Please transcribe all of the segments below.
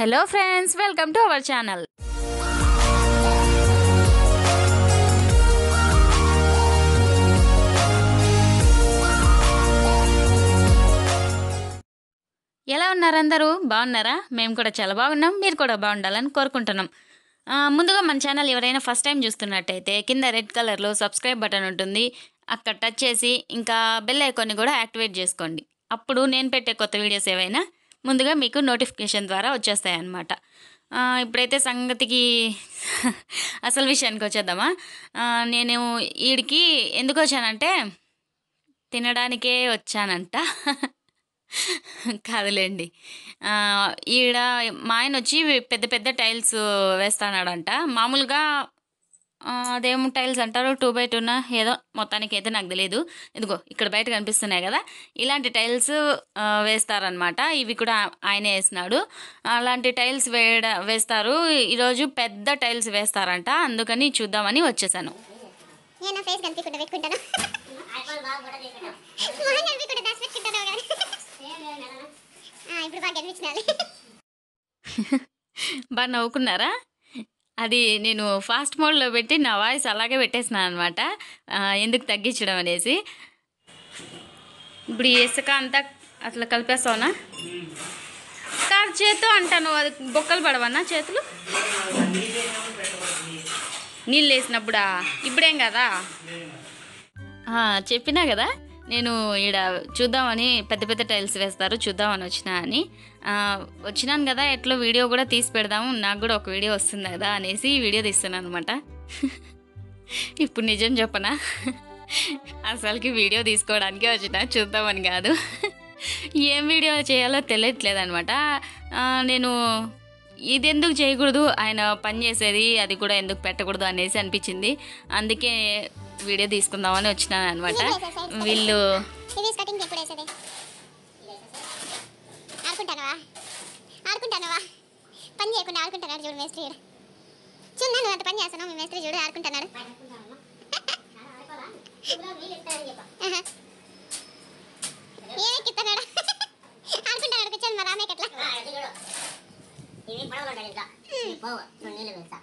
Hello friends welcome to our channel ఎలా ఉన్నారు అందరూ బాగున్నారా మేము కూడా చాలా బాగున్నాం మీరు కూడా బాగుండాలని కోరుకుంటున్నాం ఆ, ముందుగా మన ఛానల్ ఎవరైనా ఫస్ట్ టైం చూస్తున్నట్టయితే కింద రెడ్ కలర్లో సబ్స్క్రైబ్ బటన్ ఉంటుంది అక్కడ టచ్ చేసి ఇంకా బెల్ ఐకాన్ని కూడా యాక్టివేట్ చేసుకోండి అప్పుడు నేను పెట్టే కొత్త వీడియోస్ ఏవైనా ముందుగా మీకు నోటిఫికేషన్ ద్వారా వచ్చేస్తాయి అన్నమాట ఆ, ఇప్పుడైతే సంగతికి అసలు విషయానికి వచ్చేద్దామా ఆ, నేను వీడికి ఎందుకు వచ్చానంటే తినడానికే వచ్చానంట కాదులేండి ఆ, ఈడ మా ఆయన వచ్చి పెద్ద పెద్ద టైల్స్ వేస్తాడాడంట మామూలుగా ఆ, అదేం టైల్స్ అంటారు టూ బై టూనా ఏదో మొత్తానికి అయితే నాకు తెలియదు ఇదిగో ఇక్కడ బయట కనిపిస్తున్నాయి కదా ఇలాంటి టైల్స్ ఆ, వేస్తారనమాట ఇవి కూడా ఆయనే వేసినాడు అలాంటి టైల్స్ వేయడ వేస్తారు ఈరోజు పెద్ద టైల్స్ వేస్తారంట అందుకని చూద్దామని వచ్చేసాను నేను నా ఫేస్ కనిపించకుండా పెట్టుకుంటాను మొహం కనిపించకుండా దాచి పెట్టుకుంటాను కదా ఆ, ఇప్పుడు బాగా కనిపించినాలి బాగా నవ్వుకున్నారా అది నేను ఫాస్ట్ మోడ్లో పెట్టి నా వాయిస్ అలాగే పెట్టేసినాను అనమాట ఎందుకు తగ్గించడం అనేసి ఇప్పుడు ఈ ఇసుక అంతా అట్లా కలిపేస్తావునా కాదు చేత్తో అంటాను అది బొక్కలు పడవన్నా చేతులు నీళ్ళు వేసినప్పుడా ఇప్పుడేం కదా ఆ, చెప్పినా కదా నేను ఈడ చూద్దామని పెద్ద పెద్ద టైల్స్ వేస్తారు చూద్దామని వచ్చినా అని ఆ, వచ్చినాను కదా ఎట్లా వీడియో కూడా తీసి పెడదాము నాకు కూడా ఒక వీడియో వస్తుంది కదా అనేసి ఈ వీడియో తీస్తున్నాను అనమాట ఇప్పుడు నిజం చెప్పనా అసలుకి వీడియో తీసుకోవడానికి వచ్చిన చూద్దామని కాదు ఏం వీడియో చేయాలో తెలియట్లేదు అనమాట నేను ఇది ఎందుకు చేయకూడదు ఆయన పని చేసేది అది కూడా ఎందుకు పెట్టకూడదు అనేసి అనిపించింది అందుకే వీడియో తీసుకుందామని వచ్చినాను అనమాట వీళ్ళు ఇది కటింగ్ ఎప్పుడు వేసేది ఆడుకుంటానవా ఆడుకుంటానవా పని చేయకుండా ఆడుకుంటున్నాడు చూడు మేస్త్రి ఈడ. చూడు నువ్వు అంత పని చేస్తున్నావు మీ మేస్త్రి చూడు ఆడుకుంటున్నాడు ఆహా. ఏం ఎక్కిస్తున్నాడు ఆడుకుంటున్నాడు కూర్చొని మా రామయ్యకి ఎట్లా ఇవి పడవలు ఉంటాయి ఇంకా ఇవి పోవు నువ్వు నీళ్ళు వేస్తా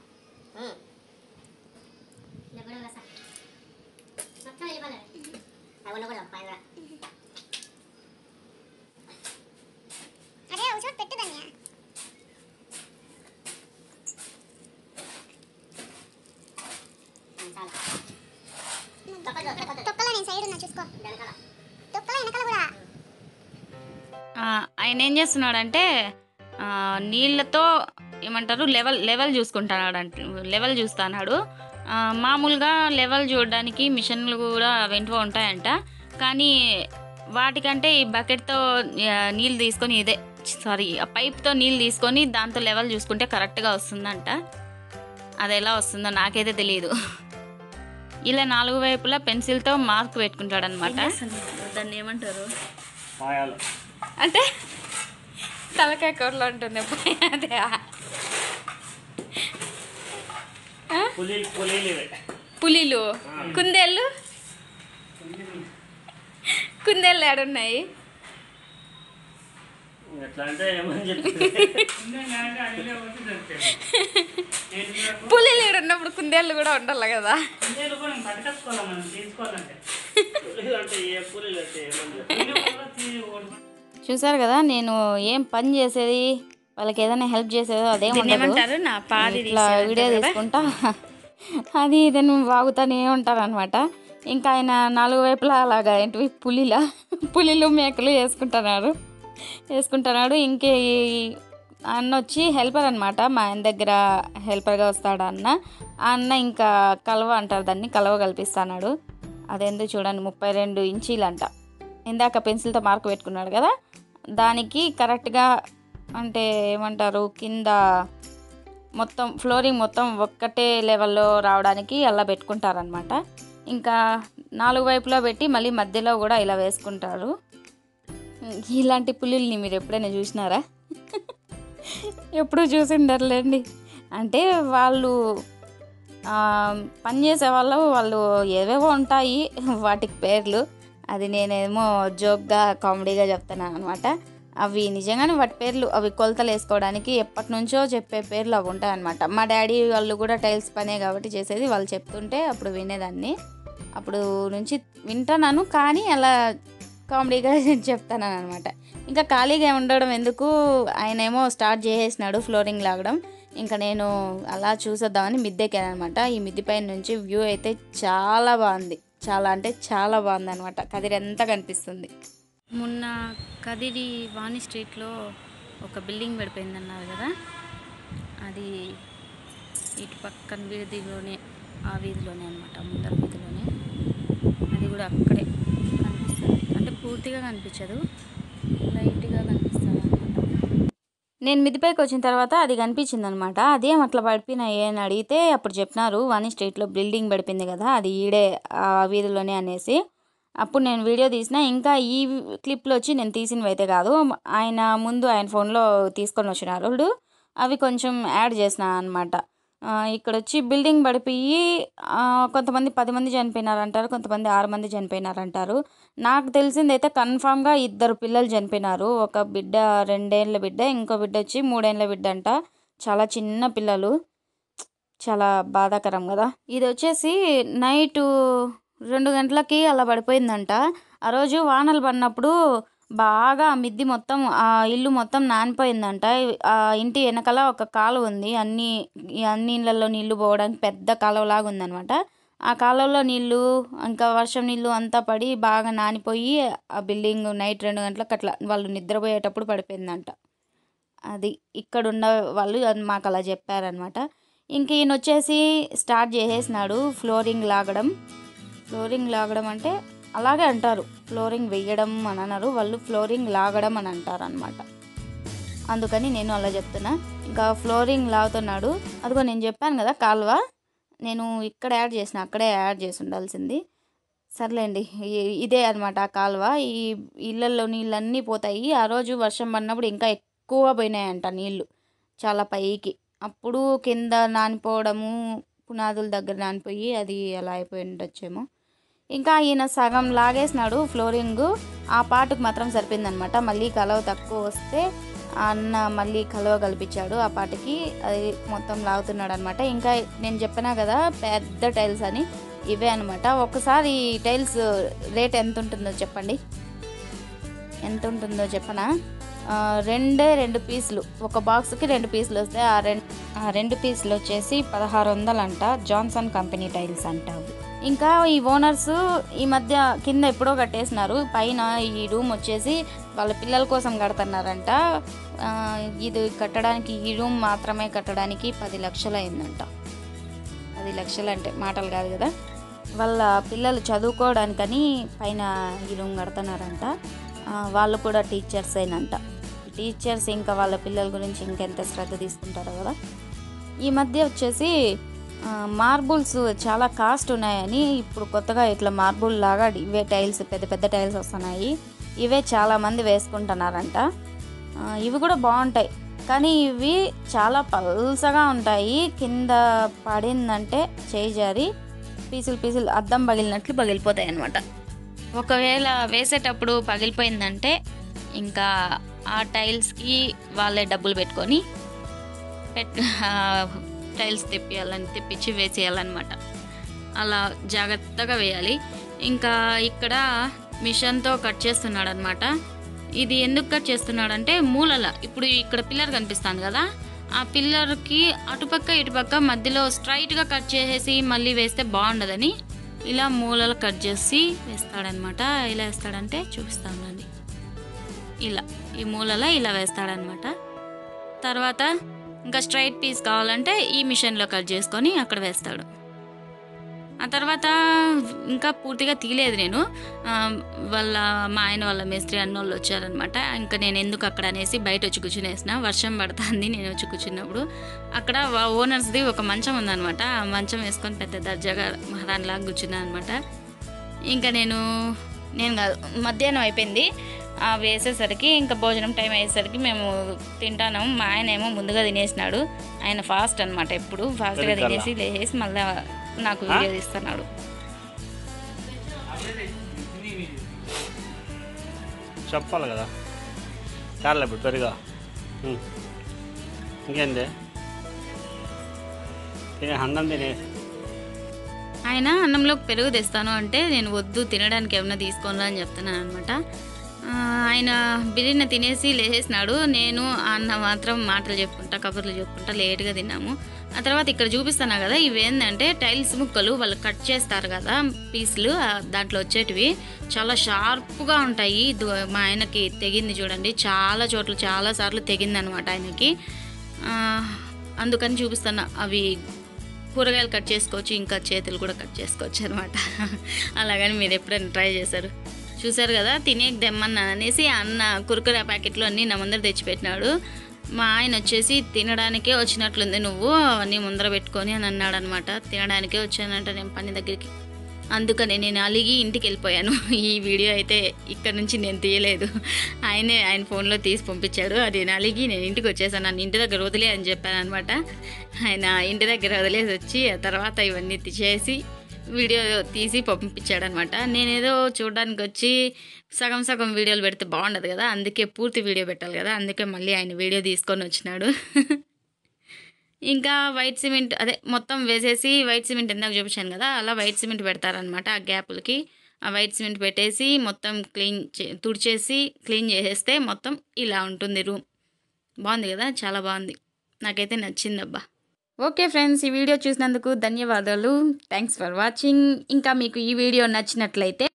ఇలా పడవ వేస్తా మొత్తం వెళ్ళిపోలేదు అవి ఉండకూడదు పైన కూడా అదే ఒక చోట పెట్టుదన్నయ్య ఉమ్, చాలు తొక్కదు తొక్కదు తొక్కలో నేను సైడ్ ఉన్నా చూసుకో వెనకాల తొక్కలో వెనకాల కూడా ఆ, ఆయన ఏం చేస్తున్నాడంటే ఆ, నీళ్ళతో ఏమంటారు లెవెల్ లెవెల్ చూసుకుంటున్నాడు అంటే లెవెల్ చూస్తున్నాడు ఆ, మామూలుగా లెవెల్ చూడడానికి మిషన్లు కూడా వెంటనే ఉంటాయంట కానీ వాటికంటే ఈ బకెట్తో ఆ, నీళ్ళు తీసుకొని ఇదే సారీ ఆ పైప్తో నీళ్ళు తీసుకొని దాంతో లెవెల్ చూసుకుంటే కరెక్ట్గా వస్తుందంట అది ఎలా వస్తుందో నాకైతే తెలియదు ఇలా నాలుగు వైపులా పెన్సిల్తో మార్క్ పెట్టుకుంటాడు అనమాట దాన్ని ఏమంటారు మాయాలు అంటే తలకాయ కూరలో ఉంటుంది ఎప్పుడు అదే పులి పులీలు ఇవే పులిలు కుందేళ్ళు కుందేళ్ళు ఏడున్నాయి ఎట్లా అంటే ఏమని చెప్పి పులిలు ఏడున్నప్పుడు కుందేళ్ళు కూడా ఉండాలి కదా పులీలు అంటే ఏ పులీలు అంటే ఏమని చెప్పి చూసారు కదా నేను ఏం పని చేసేది వాళ్ళకి ఏదైనా హెల్ప్ చేసేదో అదేం ఉండదు నా పాది ఇట్లా వీడియో తీసుకుంటా అది ఇదని వాగుతానే ఉంటారు అనమాట ఇంకా ఆయన నాలుగు వైపులా అలాగా ఏంటివి పులిలా పులిలు మేకలు వేసుకుంటున్నారు వేసుకుంటున్నాడు ఇంకే ఈ అన్న వచ్చి హెల్పర్ అనమాట మా ఆయన దగ్గర హెల్పర్గా వస్తాడు అన్న ఆ అన్న ఇంకా కలవ అంటారు దాన్ని కలవ కల్పిస్తున్నాడు అదేందో చూడండి ముప్పై రెండు ఇంచీలంట ఇందాక పెన్సిల్తో మార్క్ పెట్టుకున్నాడు కదా దానికి కరెక్ట్గా అంటే ఏమంటారు కింద మొత్తం ఫ్లోరింగ్ మొత్తం ఒక్కటే లెవెల్లో రావడానికి అలా పెట్టుకుంటారనమాట ఇంకా నాలుగు వైపులా పెట్టి మళ్ళీ మధ్యలో కూడా ఇలా వేసుకుంటారు ఇలాంటి పులుల్ని మీరు ఎప్పుడైనా చూసినారా ఎప్పుడు చూసిండర్లేండి అంటే వాళ్ళు ఆ, పని చేసే వాళ్ళు వాళ్ళు ఏవేవో ఉంటాయి వాటికి పేర్లు అది నేనేమో జోక్గా కామెడీగా చెప్తున్నాను అనమాట అవి నిజంగానే వాటి పేర్లు అవి కొలతలు వేసుకోవడానికి ఎప్పటి నుంచో చెప్పే పేర్లు అవి ఉంటాయి అనమాట మా డాడీ వాళ్ళు కూడా టైల్స్ పనే కాబట్టి చేసేది వాళ్ళు చెప్తుంటే అప్పుడు వినేదాన్ని అప్పుడు నుంచి వింటున్నాను కానీ అలా కామెడీగా చెప్తాను అనమాట ఇంకా ఖాళీగా ఉండడం ఎందుకు ఆయన ఏమో స్టార్ట్ చేసేసినాడు ఫ్లోరింగ్ లాగడం ఇంకా నేను అలా చూసేద్దామని మిద్దెక్కాను అనమాట ఈ మిద్దె పైన నుంచి వ్యూ అయితే చాలా బాగుంది చాలా అంటే చాలా బాగుంది అనమాట కదిరి ఎంత కనిపిస్తుంది మొన్న కదిరి వాణి స్ట్రీట్లో ఒక బిల్డింగ్ పడిపోయింది అన్నారు కదా అది ఇటు పక్కన వీధిలోనే ఆ వీధిలోనే అనమాట ముందర వీధిలోనే అది కూడా అక్కడే కనిపిస్తుంది అంటే పూర్తిగా కనిపించదు లైట్గా కనిపిస్తుంది అనమాట నేను మిదిపైకి వచ్చిన తర్వాత అది కనిపించింది అనమాట అదేం అట్లా పడిపోయినాయి అని అడిగితే అప్పుడు చెప్పినారు వాణి స్ట్రీట్లో బిల్డింగ్ పడిపోయింది కదా అది ఈడే ఆ వీధిలోనే అనేసి అప్పుడు నేను వీడియో తీసిన ఇంకా ఈ క్లిప్లో వచ్చి నేను తీసినవి అయితే కాదు ఆయన ముందు ఆయన ఫోన్లో తీసుకొని వచ్చినారు వాళ్ళు అవి కొంచెం యాడ్ చేసిన అనమాట ఇక్కడ వచ్చి బిల్డింగ్ పడిపోయి ఆ, కొంతమంది పది మంది చనిపోయినారు అంటారు కొంతమంది ఆరు మంది చనిపోయినారు అంటారు నాకు తెలిసిందైతే కన్ఫామ్గా ఇద్దరు పిల్లలు చనిపోయినారు ఒక బిడ్డ రెండేళ్ళ బిడ్డ ఇంకో బిడ్డ వచ్చి మూడేళ్ళ బిడ్డ అంట చాలా చిన్న పిల్లలు చాలా బాధాకరం కదా ఇది వచ్చేసి నైటు రెండు గంటలకి అలా పడిపోయిందంట ఆ రోజు వానలు పడినప్పుడు బాగా ఆ మిద్ది మొత్తం ఆ ఇల్లు మొత్తం నానిపోయిందంట ఆ ఇంటి వెనకాల ఒక కాలువ ఉంది అన్ని ఈ అన్ని ఇళ్ళల్లో నీళ్లు పోవడానికి పెద్ద కాలువలాగా ఉందన్నమాట ఆ కాలువలో నీళ్లు ఇంకా వర్షం నీళ్లు అంతా పడి బాగా నానిపోయి ఆ బిల్డింగ్ నైట్ రెండు గంటలకు అట్లా వాళ్ళు నిద్రపోయేటప్పుడు పడిపోయిందంట అది ఇక్కడ ఉన్న వాళ్ళు అది మాకు అలా చెప్పారనమాట ఇంక ఈయన వచ్చేసి స్టార్ట్ చేసేసినాడు ఫ్లోరింగ్ లాగడం ఫ్లోరింగ్ లాగడం అంటే అలాగే అంటారు ఫ్లోరింగ్ వేయడం అని అన్నారు వాళ్ళు ఫ్లోరింగ్ లాగడం అని అంటారు అనమాట అందుకని నేను అలా చెప్తున్నా ఇంకా ఫ్లోరింగ్ లాగుతున్నాడు అదిగో నేను చెప్పాను కదా కాలువ నేను ఇక్కడ యాడ్ చేసిన అక్కడే యాడ్ చేసి ఉండాల్సింది సర్లేండి ఈ- ఇదే అనమాట ఆ కాలువ ఈ ఇళ్ళల్లో నీళ్ళన్నీ పోతాయి ఆ రోజు వర్షం పడినప్పుడు ఇంకా ఎక్కువ పోయినాయంట నీళ్ళు చాలా పైకి అప్పుడు కింద నానిపోవడము పునాదుల దగ్గర నానిపోయి అది అలా అయిపోయి ఉండొచ్చేమో ఇంకా ఈయన సగం లాగేసినాడు ఫ్లోరింగ్ ఆ పాటుకు మాత్రం సరిపోయిందనమాట మళ్ళీ కలవ తక్కువ వస్తే ఆ అన్న మళ్ళీ కలవ కల్పించాడు ఆ పాటకి అది మొత్తం లాగుతున్నాడు అనమాట ఇంకా నేను చెప్పినా కదా పెద్ద టైల్స్ అని ఇవే అనమాట ఒకసారి ఈ టైల్స్ రేట్ ఎంత ఉంటుందో చెప్పండి ఎంత ఉంటుందో చెప్పనా ఆ, రెండే రెండు పీసులు ఒక బాక్స్కి రెండు పీసులు వస్తాయి ఆ రెండు ఆ రెండు పీసులు వచ్చేసి పదహారు వందలు అంట జాన్సన్ కంపెనీ టైల్స్ అంట అవి ఇంకా ఈ ఓనర్స్ ఈ మధ్య కింద ఎప్పుడో కట్టేసినారు పైన ఈ రూమ్ వచ్చేసి వాళ్ళ పిల్లల కోసం కడుతున్నారంట ఆ, ఇది కట్టడానికి ఈ రూమ్ మాత్రమే కట్టడానికి పది లక్షలు అయిందంట పది లక్షలు అంటే మాటలు కాదు కదా వాళ్ళ పిల్లలు చదువుకోవడానికని పైన ఈ రూమ్ కడుతున్నారంట ఆ, వాళ్ళు కూడా టీచర్స్ అయినంట టీచర్స్ ఇంకా వాళ్ళ పిల్లల గురించి ఇంకెంత శ్రద్ధ తీసుకుంటారో కదా ఈ మధ్య వచ్చేసి మార్బుల్స్ చాలా కాస్ట్ ఉన్నాయని ఇప్పుడు కొత్తగా ఇట్లా మార్బుల్ లాగా ఇవే టైల్స్ పెద్ద పెద్ద టైల్స్ వస్తున్నాయి ఇవే చాలామంది వేసుకుంటున్నారంట ఆ, ఇవి కూడా బాగుంటాయి కానీ ఇవి చాలా పల్సగా ఉంటాయి కింద పడిందంటే చేయి జారి పీసులు పీసులు అద్దం పగిలినట్లు పగిలిపోతాయి అన్నమాట ఒకవేళ వేసేటప్పుడు పగిలిపోయిందంటే ఇంకా ఆ టైల్స్కి వాళ్ళే డబ్బులు పెట్టుకొని పెట్ టైల్స్ తెప్పియాలని తెప్పించి వేసేయాలన్నమాట అలా జాగ్రత్తగా వేయాలి ఇంకా ఇక్కడ మిషన్తో కట్ చేస్తున్నాడు అనమాట ఇది ఎందుకు కట్ చేస్తున్నాడంటే మూలల ఇప్పుడు ఇక్కడ పిల్లర్ కనిపిస్తుంది కదా ఆ పిల్లర్కి అటుపక్క ఇటుపక్క మధ్యలో స్ట్రైట్గా కట్ చేసేసి మళ్ళీ వేస్తే బాగుండదని ఇలా మూలలు కట్ చేసి వేస్తాడనమాట ఇలా వేస్తాడంటే చూపిస్తానండి ఇలా ఈ మూలలో ఇలా వేస్తాడనమాట తర్వాత ఇంకా స్ట్రైట్ పీస్ కావాలంటే ఈ మిషన్లో కట్ చేసుకొని అక్కడ వేస్తాడు ఆ తర్వాత ఇంకా పూర్తిగా తీయలేదు నేను ఆ, వాళ్ళ మా ఆయన వాళ్ళ మేస్త్రి అన్నోళ్ళు వచ్చారనమాట ఇంకా నేను ఎందుకు అక్కడ అనేసి బయట వచ్చి కూర్చునేసిన వర్షం పడుతుంది నేను వచ్చి కూర్చున్నప్పుడు అక్కడ ఓనర్స్ది ఒక మంచం ఉందన్నమాట ఆ మంచం వేసుకొని పెద్ద దర్జాగా మహారాణిలాగా కూర్చున్నాను అనమాట ఇంకా నేను నేను కాదు మధ్యాహ్నం అయిపోయింది ఆ వేసేసరికి ఇంకా భోజనం టైం అయ్యేసరికి మేము తింటాను మా ఆయన ఏమో ముందుగా తినేసినాడు ఆయన ఫాస్ట్ అనమాట ఎప్పుడు ఫాస్ట్గా తినేసి లేచేసి మళ్ళీ నాకు వీడియో తీస్తున్నాడు చెప్పాలి కదా చాలే ఇప్పుడు పెరుగా ఉం. ఇంకేంది తినే అన్నం తినేసి ఆయన అన్నంలోకి పెరుగు తెస్తాను అంటే నేను వద్దు తినడానికి ఏమన్నా తీసుకోను అని చెప్తున్నాను అనమాట ఆయన బిర్యానీ తినేసి లేచేసినాడు నేను అన్న మాత్రం మాటలు చెప్పుకుంటా కబుర్లు చెప్పుకుంటా లేట్గా తిన్నాము ఆ తర్వాత ఇక్కడ చూపిస్తున్నా కదా ఇవేంటంటే టైల్స్ ముక్కలు వాళ్ళు కట్ చేస్తారు కదా పీసులు ఆ దాంట్లో వచ్చేటివి చాలా షార్ప్గా ఉంటాయి దు- మా ఆయనకి తెగింది చూడండి చాలా చోట్ల చాలా సార్లు తెగింది అనమాట ఆయనకి ఆ, అందుకని చూపిస్తున్నా అవి కూరగాయలు కట్ చేసుకోవచ్చు ఇంకా చేతులు కూడా కట్ చేసుకోవచ్చు అనమాట అలాగని మీరు ఎప్పుడైనా ట్రై చేశారు చూసారు కదా తినే దెమ్మన్నా అనేసి అన్న కురుకురే ప్యాకెట్లు అన్నీ నా ముందర తెచ్చిపెట్టినాడు మా ఆయన వచ్చేసి తినడానికే వచ్చినట్లుంది నువ్వు అవన్నీ ముందర పెట్టుకొని అని అన్నాడు అనమాట తినడానికే వచ్చానంట నేను పని దగ్గరికి అందుకని నేను అలిగి ఇంటికి వెళ్ళిపోయాను ఈ వీడియో అయితే ఇక్కడ నుంచి నేను తీయలేదు ఆయనే ఆయన ఫోన్లో తీసి పంపించాడు అది నేను అలిగి నేను ఇంటికి వచ్చేసాను నన్ను ఇంటి దగ్గర వదిలే అని చెప్పాను అనమాట ఆయన ఇంటి దగ్గర వదిలేసి వచ్చి ఆ తర్వాత ఇవన్నీ చేసి వీడియో తీసి పంపించాడు అనమాట నేనేదో చూడడానికి వచ్చి సగం సగం వీడియోలు పెడితే బాగుండదు కదా అందుకే పూర్తి వీడియో పెట్టాలి కదా అందుకే మళ్ళీ ఆయన వీడియో తీసుకొని వచ్చినాడు ఇంకా వైట్ సిమెంట్ అదే మొత్తం వేసేసి వైట్ సిమెంట్ ఇందాక చూపించాను కదా అలా వైట్ సిమెంట్ పెడతారనమాట ఆ గ్యాపులకి ఆ వైట్ సిమెంట్ పెట్టేసి మొత్తం క్లీన్ చే తుడిచేసి క్లీన్ చేసేస్తే మొత్తం ఇలా ఉంటుంది రూమ్ బాగుంది కదా చాలా బాగుంది నాకైతే నచ్చింది అబ్బా ఓకే ఫ్రెండ్స్ ఈ వీడియో చూసినందుకు ధన్యవాదాలు థ్యాంక్స్ ఫర్ వాచింగ్ ఇంకా మీకు ఈ వీడియో నచ్చినట్లయితే